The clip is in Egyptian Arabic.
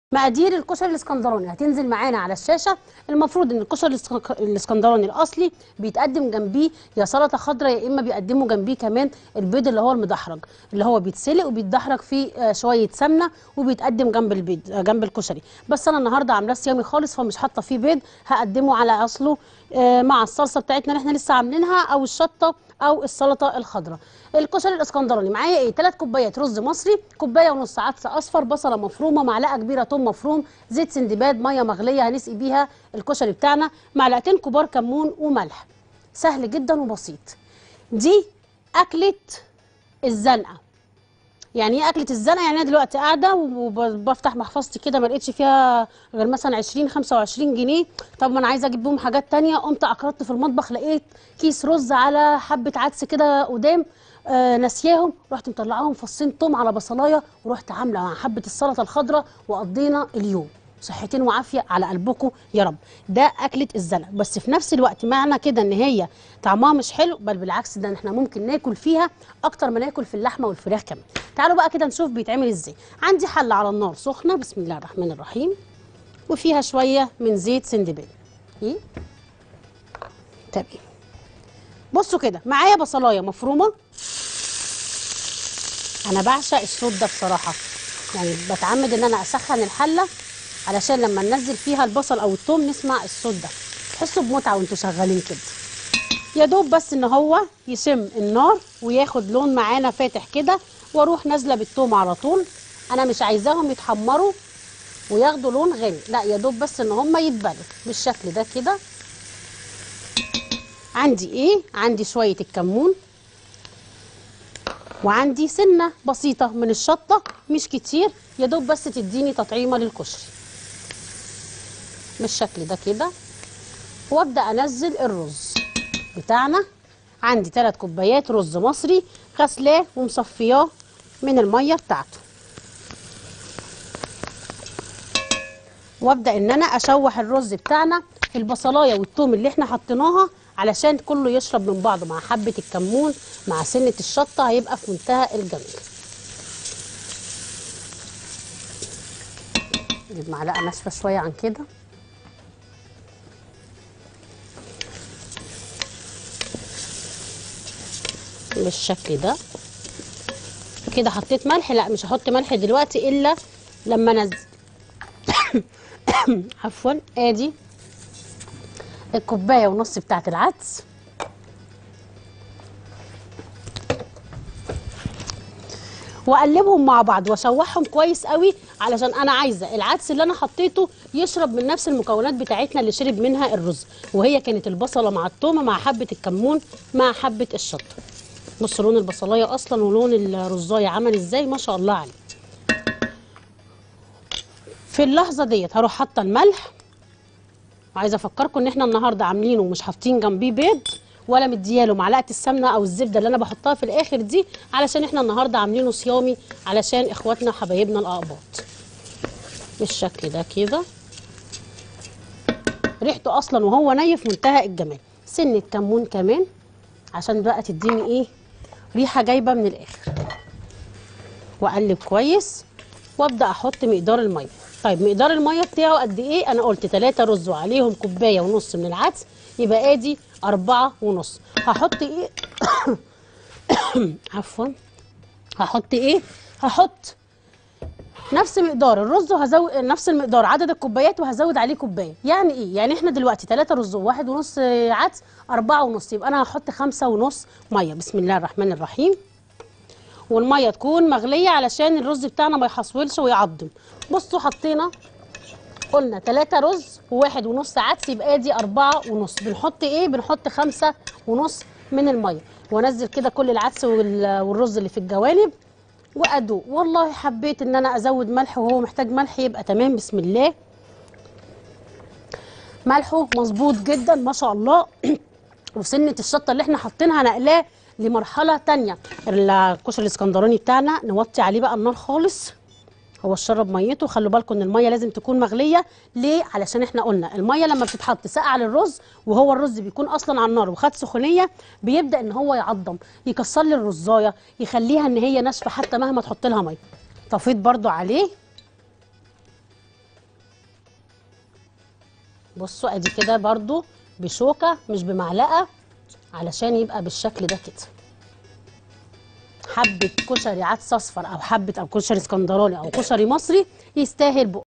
مقادير الكشري الاسكندراني هتنزل معانا على الشاشه المفروض ان الكشري الاسك- الاسكندراني الاصلي بيتقدم جنبيه يا سلطه خضراء يا اما بيقدموا جنبيه كمان البيض اللي هو المدحرج اللي هو بيتسلق وبيتدحرج فيه آه، شويه سمنه وبيتقدم جنب البيض آه، جنب الكشري بس انا النهارده عاملاه صيامي خالص فمش حاطه فيه بيض هقدمه على اصله آه، مع الصلصه بتاعتنا اللي احنا لسه عاملينها او الشطه او السلطه الخضراء الكشري الاسكندراني معايا ايه 3 كوبايات رز مصري كوبايه ونص عدس اصفر بصله مفرومه معلقه كبيره توم مفروم زيت سندباد ميه مغليه هنسقي بيها الكشري بتاعنا معلقتين كبار كمون وملح سهل جدا وبسيط دي اكله الزنقه يعني ايه اكله الزنقه يعني انا دلوقتي قاعده وبفتح محفظتي كده ما لقيتش فيها غير مثلا 20 25 جنيه طب ما انا عايزه اجيب بيهم حاجات تانية قمت اقرضت في المطبخ لقيت كيس رز على حبه عدس كده قدام آه ناسياهم رحت مطلعاهم فصين توم على بصلايه ورحت عامله مع حبه السلطه الخضراء وقضينا اليوم صحتين وعافيه على قلبكم يا رب ده اكله الزنق بس في نفس الوقت معنى كده ان هي طعمها مش حلو بل بالعكس ده احنا ممكن ناكل فيها اكتر ما ناكل في اللحمه والفراخ كمان تعالوا بقى كده نشوف بيتعمل ازاي عندي حله على النار سخنه بسم الله الرحمن الرحيم وفيها شويه من زيت سندباد ايه تمام بصوا كده معايا بصلايه مفرومه انا بعشق الصوت ده بصراحه يعني بتعمد ان انا اسخن الحله علشان لما ننزل فيها البصل او الثوم نسمع الصوت ده تحسوا بمتعه وانتوا شغالين كده يا دوب بس ان هو يشم النار وياخد لون معانا فاتح كده واروح نازله بالثوم على طول انا مش عايزاهم يتحمروا وياخدوا لون غامق لا يا دوب بس ان هم يتبلوا بالشكل ده كده عندي ايه عندي شويه الكمون وعندي سنه بسيطه من الشطه مش كتير يا دوب بس تديني تطعيمه للكشري بالشكل ده كده وابدا انزل الرز بتاعنا عندي 3 كوبايات رز مصري غسلاه ومصفياه من الميه بتاعته وابدا ان انا اشوح الرز بتاعنا في البصلايه والثوم اللي احنا حطيناها علشان كله يشرب من بعضه مع حبه الكمون مع سنه الشطه هيبقى في منتهى الجمال نجيب معلقه ناشفه شويه عن كده بالشكل ده كده حطيت ملح لا مش هحط ملح دلوقتي الا لما انزل عفوا ادي الكوبايه ونص بتاعت العدس واقلبهم مع بعض واشوحهم كويس قوي علشان انا عايزه العدس اللي انا حطيته يشرب من نفس المكونات بتاعتنا اللي شرب منها الرز وهي كانت البصله مع الثومه مع حبه الكمون مع حبه الشطه بصوا لون البصلايه اصلا ولون الرزايه عمل ازاي ما شاء الله عليه في اللحظه ديت هروح حاطه الملح وعايزه افكركم ان احنا النهارده عاملينه ومش حاطين جنبيه بيض ولا مدياله معلقه السمنه او الزبده اللي انا بحطها في الاخر دي علشان احنا النهارده عاملينه صيامي علشان اخواتنا حبايبنا الاقباط بالشكل ده كده ريحته اصلا وهو ني في منتهى الجمال سنه كمون كمان عشان بقى تديني ايه ريحه جايبه من الاخر واقلب كويس وابدا احط مقدار الميه طيب مقدار الميه بتاعه قد ايه انا قلت 3 رز وعليهم كوبايه ونص من العدس يبقى ادي أربعة ونص هحط ايه عفوا هحط ايه هحط نفس مقدار الرز وهزود نفس المقدار عدد الكوبايات وهزود عليه كوبايه يعني ايه يعني احنا دلوقتي 3 رز وواحد ونص عدس أربعة ونص يبقى انا هحط خمسة ونص ميه بسم الله الرحمن الرحيم والميه تكون مغليه علشان الرز بتاعنا ما يحصولش ويعضم بصوا حطينا قلنا 3 رز وواحد ونص عدس يبقى دي أربعة ونص بنحط ايه بنحط خمسة ونص من الميه وانزل كده كل العدس وال- والرز اللي في الجوانب وادوق والله حبيت ان انا ازود ملح وهو محتاج ملح يبقى تمام بسم الله ملحه مظبوط جدا ما شاء الله وسنه الشطه اللي احنا حاطينها نقلاه لمرحله تانية الكشري الاسكندراني بتاعنا نوطي عليه بقى النار خالص هو شرب ميته خلوا بالكم ان الميه لازم تكون مغليه ليه علشان احنا قلنا الميه لما بتتحط ساقعه للرز وهو الرز بيكون اصلا على النار وخد سخونيه بيبدا ان هو يعضم يكسر لي الرزايه يخليها ان هي ناشفه حتى مهما تحط لها ميه طفيت برضو عليه بصوا ادي كده برضو بشوكه مش بمعلقه علشان يبقى بالشكل ده كده حبه كشري عدس اصفر او حبه او كشري اسكندراني او كشري مصري يستاهل بقى